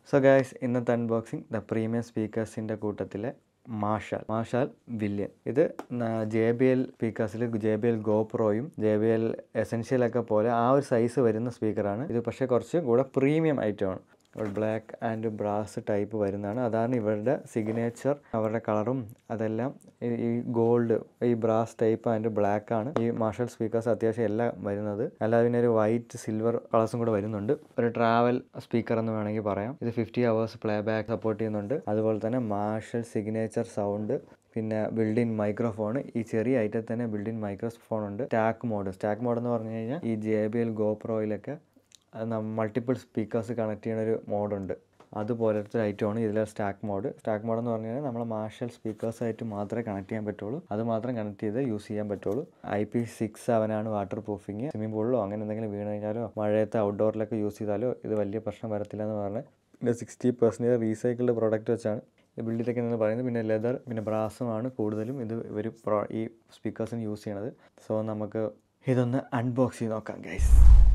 so guys ഇന്നത്തെ unboxing the premium സ്പീക്കേഴ്സിൻ്റെ കൂട്ടത്തിലെ മാഷാൽ മാഷാൽ വില്യൻ ഇത് ജെ ബി എൽ സ്പീക്കേഴ്സിൽ ജെ ബി എൽ ഗോപ്രോയും ജെ ബി എൽ എസെൻഷ്യലൊക്കെ പോലെ ആ ഒരു സൈസ് വരുന്ന സ്പീക്കറാണ് ഇത് പക്ഷേ കുറച്ച് കൂടെ പ്രീമിയം ഐറ്റമാണ് ബ്ലാക്ക് ആൻഡ് ബ്രാസ് ടൈപ്പ് വരുന്നതാണ് അതാണ് ഇവരുടെ സിഗ്നേച്ചർ അവരുടെ കളറും അതെല്ലാം ഈ- ഈ ഗോൾഡ് ഈ ബ്രാസ് ടൈപ്പ് ആൻഡ് ബ്ലാക്ക് ആണ് ഈ മാർഷൽ സ്പീക്കേഴ്സ് അത്യാവശ്യം എല്ലാം വരുന്നത് അല്ലാതെ പിന്നെ ഒരു വൈറ്റ് സിൽവർ കളേഴ്സും കൂടെ വരുന്നുണ്ട് ഒരു ട്രാവൽ സ്പീക്കർ എന്ന് വേണമെങ്കിൽ പറയാം ഇത് fifty hours play back support ചെയ്യുന്നുണ്ട് അതുപോലെ തന്നെ മാർഷൽ സിഗ്നേച്ചർ സൗണ്ട് പിന്നെ ബിൽഡിൻ മൈക്രോഫോൺ ഈ ചെറിയ ഐറ്റത്തിൽ തന്നെ ബിൽഡിൻ മൈക്രോഫോൺ ഉണ്ട് സ്റ്റാക്ക് മോഡ് സ്റ്റാക്ക് മോഡ് എന്ന് പറഞ്ഞു കഴിഞ്ഞാൽ ഈ ജെ ബി എൽ ഗോപ്രോയിലൊക്കെ മൾട്ടിപ്പിൾ സ്പീക്കേഴ്സ് കണക്ട് ചെയ്യുന്ന ഒരു മോഡുണ്ട് അതുപോലത്തെ ഐറ്റമാണ് ഇതിലെ സ്റ്റാക്ക് മോഡ് സ്റ്റാക്ക് മോഡ് എന്ന് പറഞ്ഞു കഴിഞ്ഞാൽ നമ്മൾ മാർഷൽ സ്പീക്കേഴ്സ് ആയിട്ട് മാത്രമേ കണക്ട് ചെയ്യാൻ പറ്റുള്ളൂ അത് മാത്രം കണക്ട് ചെയ്ത് യൂസ് ചെയ്യാൻ പറ്റുള്ളൂ ഐ പി സിക്സ് സെവൻ ആണ് വാട്ടർ പ്രൂഫിങ് സ്വിമ്മിംഗ് പൂളിലോ അങ്ങനെ എന്തെങ്കിലും വീണ് കഴിഞ്ഞാലോ മഴയത്ത് ഔട്ട്ഡോറിലൊക്കെ യൂസ് ചെയ്താലോ ഇത് വലിയ പ്രശ്നം വരത്തില്ല എന്ന് പറഞ്ഞ് പിന്നെ സിക്സ്റ്റി പെർസെൻറ്റേജ് റീസൈക്കിൾഡ് പ്രോഡക്റ്റ് വെച്ചാണ് ഈ ബിൽഡിലൊക്കെ എന്ന് പറയുന്നത് പിന്നെ ലെതർ പിന്നെ ബ്രാസുമാണ് കൂടുതലും ഇത് ഇവർ പ്രോ ഈ സ്പീക്കേഴ്സിന് യൂസ് ചെയ്യണത് സോ നമുക്ക് ഇതൊന്ന് അൺബോക്സ് ചെയ്ത് നോക്കാം ഗൈസ്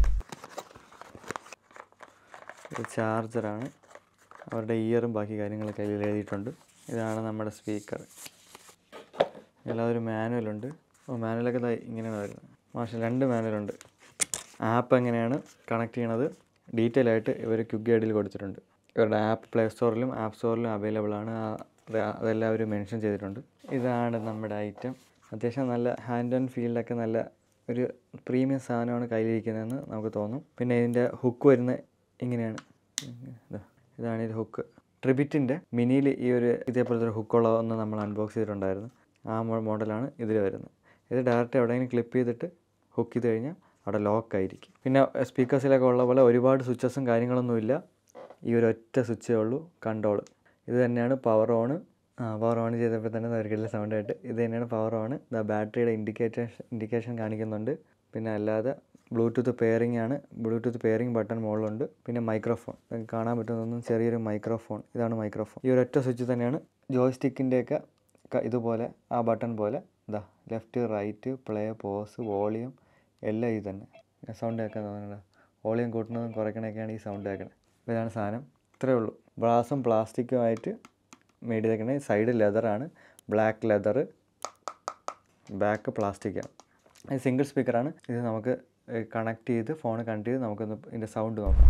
ഇത് ചാർജറാണ് അവരുടെ ഇയറും ബാക്കി കാര്യങ്ങളൊക്കെ അതിൽ എഴുതിയിട്ടുണ്ട് ഇതാണ് നമ്മുടെ സ്പീക്കർ ഇതിലൊരു ഒരു മാനുവലുണ്ട് ഓ മാനുവലൊക്കെ ദാ ഇങ്ങനെയാണ് വരുന്നത് മാഷ രണ്ട് മാനുവലുണ്ട് ആപ്പ് എങ്ങനെയാണ് കണക്ട് ചെയ്യണത് ഡീറ്റെയിൽ ആയിട്ട് ഇവർ ക്യുക്ക് ഗൈഡിൽ കൊടുത്തിട്ടുണ്ട് ഇവരുടെ ആപ്പ് പ്ലേ സ്റ്റോറിലും ആപ്പ് സ്റ്റോറിലും അവൈലബിൾ ആണ് ആ- അത് അതെല്ലാം അവർ മെൻഷൻ ചെയ്തിട്ടുണ്ട് ഇതാണ് നമ്മുടെ ഐറ്റം അത്യാവശ്യം നല്ല ഹാൻഡ് ആൻഡ് ഫീൽഡൊക്കെ നല്ല ഒരു പ്രീമിയം സാധനമാണ് കയ്യിലിരിക്കുന്നതെന്ന് നമുക്ക് തോന്നും പിന്നെ ഇതിൻ്റെ ഹുക്ക് വരുന്ന ഇങ്ങനെയാണ് ഇതാ, ഇതാണ് ഇത് ഹുക്ക് ട്രിബിറ്റിൻ്റെ മിനിയിൽ ഈ ഒരു ഇതേപോലത്തെ ഒരു ഹുക്കുള്ള ഒന്ന് നമ്മൾ അൺബോക്സ് ചെയ്തിട്ടുണ്ടായിരുന്നു ആ മോ- മോഡലാണ് ഇതിൽ വരുന്നത് ഇത് ഡയറക്റ്റ് എവിടെയെങ്കിലും ക്ലിപ്പ് ചെയ്തിട്ട് ഹുക്ക് ചെയ്ത് കഴിഞ്ഞാൽ അവിടെ ലോക്ക് ആയിരിക്കും പിന്നെ സ്പീക്കേഴ്സിലൊക്കെ ഉള്ള പോലെ ഒരുപാട് സ്വിച്ചസും കാര്യങ്ങളൊന്നുമില്ല ഈ ഒരു ഒറ്റ സ്വിച്ചേ ഉള്ളൂ കൺട്രോൾ ഇത് തന്നെയാണ് പവർ ഓൺ ആ പവർ ഓൺ ചെയ്തപ്പോൾ തന്നെ തരക്കില്ല സൗണ്ടായിട്ട് ഇത് തന്നെയാണ് പവർ ഓൺ ദ ബാറ്ററിയുടെ ഇൻഡിക്കേറ്റേഷൻ ഇൻഡിക്കേഷൻ കാണിക്കുന്നുണ്ട് പിന്നെ അല്ലാതെ ബ്ലൂടൂത്ത് പെയറിംഗ് ആണ് ബ്ലൂടൂത്ത് പെയറിംഗ് ബട്ടൺ മുകളിലുണ്ട് പിന്നെ മൈക്രോഫോൺ നിങ്ങൾക്ക് കാണാൻ പറ്റുന്നതൊന്നും ചെറിയൊരു മൈക്രോഫോൺ ഇതാണ് മൈക്രോഫോൺ ഈ ഒരൊറ്റ സ്വിച്ച് തന്നെയാണ് ജോയ്സ്റ്റിക്കിൻ്റെയൊക്കെ ഇതുപോലെ ആ ബട്ടൺ പോലെ ഇതാ left right play pause volume എല്ലാം ഇത് തന്നെ സൗണ്ട് കേൾക്കാൻ തോന്നുന്നുണ്ട് വോളിയം കൂട്ടുന്നതും കുറയ്ക്കണമൊക്കെയാണ് ഈ സൗണ്ട് കേൾക്കണത് അപ്പോൾ ഇതാണ് സാധനം ഇത്രയേ ഉള്ളൂ ബ്രാസും പ്ലാസ്റ്റിക്കും ആയിട്ട് മേഡ് ചെയ്തേക്കണേ സൈഡ് ലെതറാണ് ബ്ലാക്ക് ലെതർ ബാക്ക് പ്ലാസ്റ്റിക്കാണ് ഇത് സിംഗിൾ സ്പീക്കറാണ് ഇത് നമുക്ക് കണക്ട് ചെയ്ത് ഫോൺ കണക്ട് ചെയ്ത് നമുക്കൊന്ന് ഇതിൻ്റെ സൗണ്ട് നോക്കാം